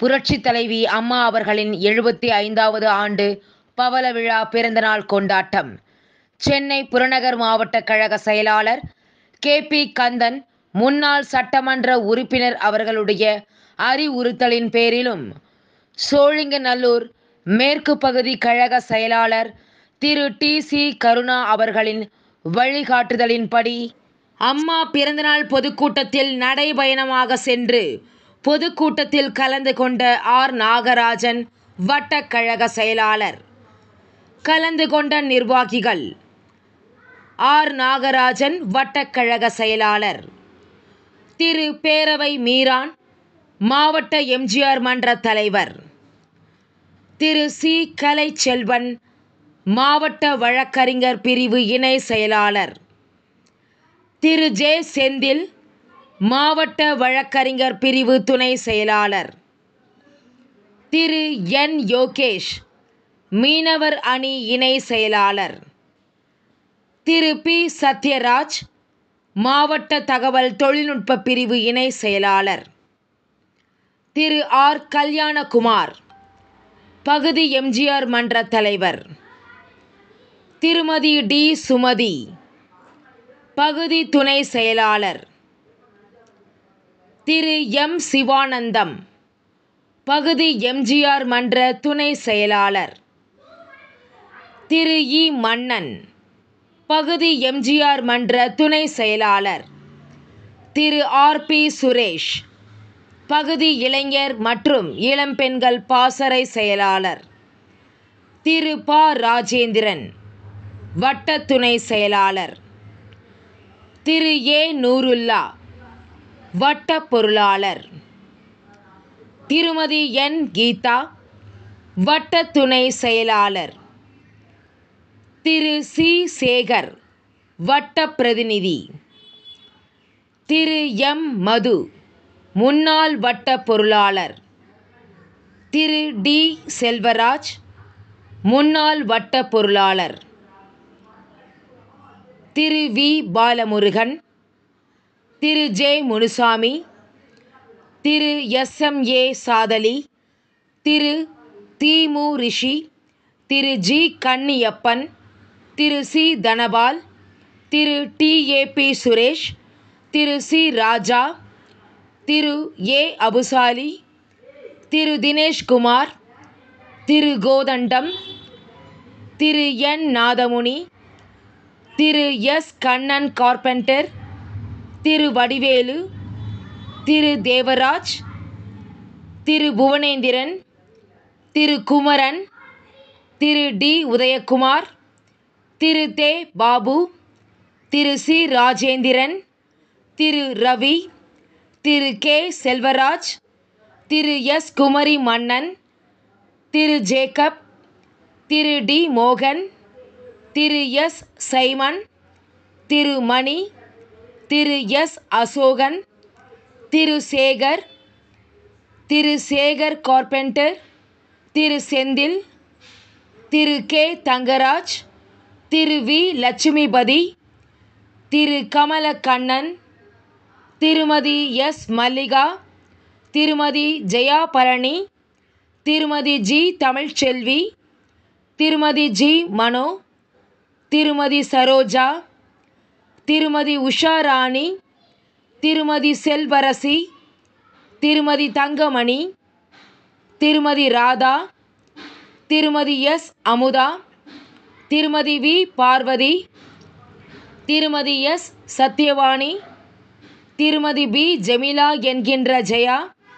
புரட்சித் தலைவி அம்மா அவர்களின் எழுபத்தி ஐந்தாவது ஆண்டு பவள விழா பிறந்தநாள் கொண்டாட்டம் சென்னை புறநகர் மாவட்ட கழக செயலாளர் கே பி கந்தன் முன்னாள் சட்டமன்ற உறுப்பினர் அவர்களுடைய அறிவுறுத்தலின் பேரிலும் சோழிங்கநல்லூர் மேற்கு பகுதி கழக செயலாளர் திரு டி சி கருணா அவர்களின் வழிகாட்டுதலின்படி அம்மா பிறந்தநாள் பொதுக்கூட்டத்தில் நடைபயணமாக சென்று பொதுக்கூட்டத்தில் கலந்து கொண்ட ஆர் நாகராஜன் வட்டக்கழக செயலாளர் கலந்து கொண்ட நிர்வாகிகள் ஆர் நாகராஜன் வட்டக்கழக செயலாளர் திரு பேரவை மீரான் மாவட்ட எம்ஜிஆர் மன்ற தலைவர் திரு சி கலைச்செல்வன் மாவட்ட வழக்கறிஞர் பிரிவு இணை செயலாளர் திரு ஜே செந்தில் மாவட்ட வழக்கறிஞர் பிரிவு துணை செயலாளர் திரு என் யோகேஷ் மீனவர் அணி இணை செயலாளர் திரு பி சத்யராஜ் மாவட்ட தகவல் தொழில்நுட்ப பிரிவு இணை செயலாளர் திரு ஆர் கல்யாணகுமார் பகுதி எம்ஜிஆர் மன்ற தலைவர் திருமதி டி சுமதி பகுதி துணை செயலாளர் திரு எம் சிவானந்தம் பகுதி எம்ஜிஆர் மன்ற துணை செயலாளர் திரு இ மன்னன் பகுதி எம்ஜிஆர் மன்ற துணை செயலாளர் திரு ஆர் பி சுரேஷ் பகுதி இளைஞர் மற்றும் இளம்பெண்கள் பாசறை செயலாளர் திரு ப ராஜேந்திரன் வட்ட துணை செயலாளர் திரு ஏ நூருல்லா வட்ட பொருளாளர் திருமதி என் கீதா வட்ட துணை செயலாளர் திரு சி சேகர் வட்ட பிரதிநிதி திரு எம் மது முன்னாள் வட்ட பொருளாளர் திரு டி செல்வராஜ் முன்னாள் வட்ட பொருளாளர் Thiru V Balamurugan Thiru J Munusamy Thiru S M A Sadali Thiru Thimu Rishi Thiru G Kanniyappan Thiru C Dhanapal Thiru T A P Suresh Thiru C Raja Thiru A Abusali Thiru Dineshkumar Thiru Kothandam Thiru N Nathamuni Thiru S Kannan carpenter Thiru Vadivelu Thiru Devaraj Thiru Bhuvanendran Thiru Kumaran Thiru T Udayakumar Thiru தே Babu Thiru C Rajendran Thiru Ravi Thiru K Selvaraj Thiru S Kumari Mannan Thiru Jacob Thiru T மோகன் Thiru S Simon Thiru Mani Thiru S Asokan Thiru Sekar Thiru Sekar carpenter Thiru Senthil Thiru K Thangaraj Thiru V Lakshmipathi Thiru Kamalakannan Thirumathi S Mallika திருமதி ஜெயா பழனி திருமதி ஜி தமிழ்ச்செல்வி திருமதி ஜி மனோ திருமதி சரோஜா திருமதி உஷா ராணி திருமதி செல்வரசி திருமதி தங்கமணி திருமதி ராதா திருமதி எஸ் அமுதா திருமதி வி பார்வதி திருமதி எஸ் சத்யவாணி திருமதி பி ஜெமிலா என்கின்ற Jaya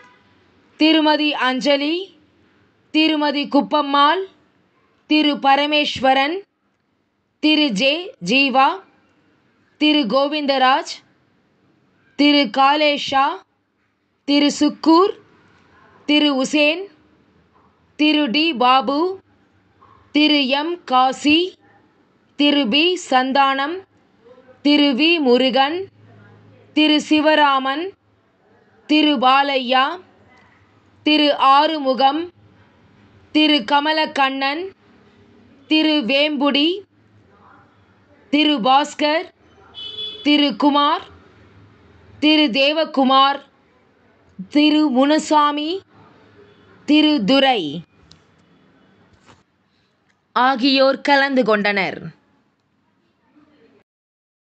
Thirumathi Anjali Thirumathi Kuppammal Thiru Parameswaran Thiru J Jeeva Thiru Govindaraj Thiru Kalesha Thiru Sukkur Thiru Hussain Thiru T Babu Thiru M Kasi Thiru P Santhanam Thiru V Murugan Thiru Sivaraman Thiru Balaiah Thiru Arumugam Thiru Kamalakannan Thiru Vembudi Thiru Bhaskar Thiru Kumar Thiru Devakumar Thiru Munusamy Thiru Durai ஆகியோர் கலந்து கொண்டனர்